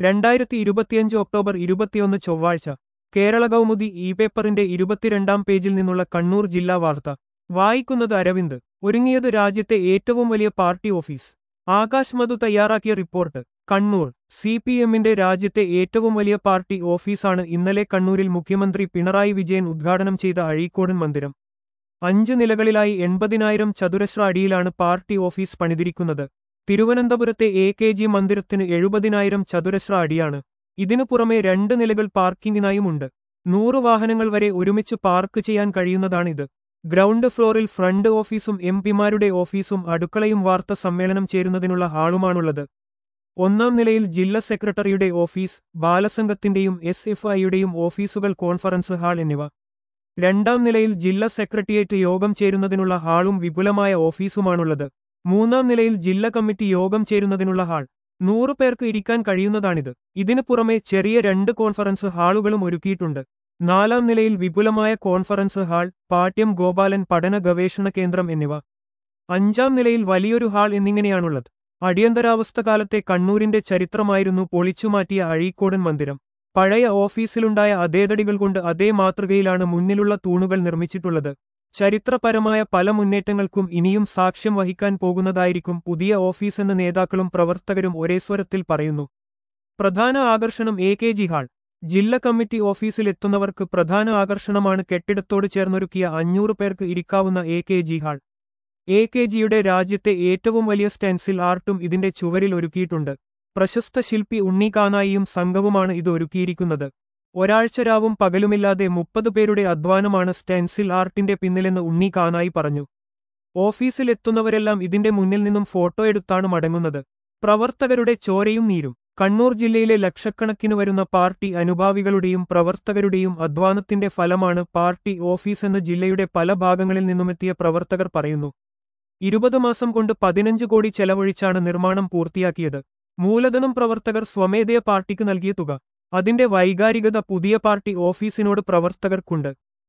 രണ്ടായിരത്തി ഇരുപത്തിയഞ്ച് ഒക്ടോബർ ഇരുപത്തിയൊന്ന് ചൊവ്വാഴ്ച കേരള കൗമുദി ഇ പേപ്പറിന്റെ ഇരുപത്തിരണ്ടാം പേജിൽ നിന്നുള്ള കണ്ണൂർ ജില്ലാ വാർത്ത വായിക്കുന്നത് അരവിന്ദ് ഒരുങ്ങിയത് രാജ്യത്തെ ഏറ്റവും വലിയ പാർട്ടി ഓഫീസ് ആകാശ് മധു തയ്യാറാക്കിയ റിപ്പോർട്ട് കണ്ണൂർ സി പി എമ്മിന്റെ രാജ്യത്തെ ഏറ്റവും വലിയ പാർട്ടി ഓഫീസാണ് ഇന്നലെ കണ്ണൂരിൽ മുഖ്യമന്ത്രി പിണറായി വിജയൻ ഉദ്ഘാടനം ചെയ്ത അഴീക്കോടൻ മന്ദിരം അഞ്ച് നിലകളിലായി എൺപതിനായിരം ചതുരശ്ര അടിയിലാണ് പാർട്ടി ഓഫീസ് പണിതിരിക്കുന്നത് തിരുവനന്തപുരത്തെ എ കെ ജി മന്ദിരത്തിന് എഴുപതിനായിരം ചതുരശ്ര അടിയാണ് ഇതിനു പുറമെ രണ്ട് നിലകൾ പാർക്കിങ്ങിനായുമുണ്ട് നൂറ് വാഹനങ്ങൾ വരെ ഒരുമിച്ച് പാർക്ക് ചെയ്യാൻ കഴിയുന്നതാണിത് ഗ്രൗണ്ട് ഫ്ലോറിൽ ഫ്രണ്ട് ഓഫീസും എം പിമാരുടെ ഓഫീസും അടുക്കളയും വാർത്ത സമ്മേളനം ചേരുന്നതിനുള്ള ഹാളുമാണുള്ളത് ഒന്നാം നിലയിൽ ജില്ലാ സെക്രട്ടറിയുടെ ഓഫീസ് ബാലസംഘത്തിന്റെയും എസ് എഫ് ഐയുടെയും ഓഫീസുകൾ കോൺഫറൻസ് ഹാൾ എന്നിവ രണ്ടാം നിലയിൽ ജില്ലാ സെക്രട്ടേറിയറ്റ് യോഗം ചേരുന്നതിനുള്ള ഹാളും വിപുലമായ ഓഫീസുമാണുള്ളത് മൂന്നാം നിലയിൽ ജില്ലാ കമ്മിറ്റി യോഗം ചേരുന്നതിനുള്ള ഹാൾ നൂറു പേർക്ക് ഇരിക്കാൻ കഴിയുന്നതാണിത് ഇതിനു പുറമെ ചെറിയ രണ്ട് കോൺഫറൻസ് ഹാളുകളും ഒരുക്കിയിട്ടുണ്ട് നാലാം നിലയിൽ വിപുലമായ കോൺഫറൻസ് ഹാൾ പാട്യം ഗോപാലൻ പഠന ഗവേഷണ കേന്ദ്രം എന്നിവ അഞ്ചാം നിലയിൽ വലിയൊരു ഹാൾ എന്നിങ്ങനെയാണുള്ളത് അടിയന്തരാവസ്ഥ കാലത്തെ കണ്ണൂരിന്റെ ചരിത്രമായിരുന്നു പൊളിച്ചുമാറ്റിയ അഴീക്കോടൻ മന്ദിരം പഴയ ഓഫീസിലുണ്ടായ അതേതടികൾ കൊണ്ട് അതേ മാതൃകയിലാണ് മുന്നിലുള്ള തൂണുകൾ നിർമ്മിച്ചിട്ടുള്ളത് ചരിത്രപരമായ പല മുന്നേറ്റങ്ങൾക്കും ഇനിയും സാക്ഷ്യം വഹിക്കാൻ പോകുന്നതായിരിക്കും പുതിയ ഓഫീസെന്ന് നേതാക്കളും പ്രവർത്തകരും ഒരേ സ്വരത്തിൽ പറയുന്നു പ്രധാന ആകർഷണം എ കെ ജി ഹാൾ ജില്ലാ കമ്മിറ്റി ഓഫീസിലെത്തുന്നവർക്ക് പ്രധാന ആകർഷണമാണ് കെട്ടിടത്തോട് ചേർന്നൊരുക്കിയ അഞ്ഞൂറ് പേർക്ക് ഇരിക്കാവുന്ന A K G hall A K ജിയുടെ രാജ്യത്തെ ഏറ്റവും വലിയ സ്റ്റെൻസിൽ ആർട്ടും ഇതിന്റെ ചുവരിൽ ഒരുക്കിയിട്ടുണ്ട് പ്രശസ്ത ശില്പി ഉണ്ണി കാനായിയും സംഘവുമാണ് ഇത് ഒരുക്കിയിരിക്കുന്നത് ഒരാഴ്ച രാവും പകലുമില്ലാതെ മുപ്പത് പേരുടെ അധ്വാനമാണ് സ്റ്റെൻസിൽ ആർട്ടിന്റെ പിന്നിലെന്ന് ഉണ്ണി കാനായി പറഞ്ഞു ഓഫീസിലെത്തുന്നവരെല്ലാം ഇതിന്റെ മുന്നിൽ നിന്നും ഫോട്ടോ എടുത്താണ് മടങ്ങുന്നത് പ്രവർത്തകരുടെ ചോരയും നീരും കണ്ണൂർ ജില്ലയിലെ ലക്ഷക്കണക്കിന് വരുന്ന പാർട്ടി അനുഭാവികളുടെയും പ്രവർത്തകരുടെയും അധ്വാനത്തിന്റെ ഫലമാണ് പാർട്ടി ഓഫീസെന്ന് ജില്ലയുടെ പല ഭാഗങ്ങളിൽ നിന്നുമെത്തിയ പ്രവർത്തകർ പറയുന്നു ഇരുപത് മാസം കൊണ്ട് പതിനഞ്ച് കോടി ചെലവഴിച്ചാണ് നിർമ്മാണം പൂർത്തിയാക്കിയത് മൂലധനം പ്രവർത്തകർ സ്വമേധയ പാർട്ടിക്ക് നൽകിയ തുക അതിന്റെ വൈകാരികത പുതിയ പാർട്ടി ഓഫീസിനോട് പ്രവർത്തകർക്കുണ്ട്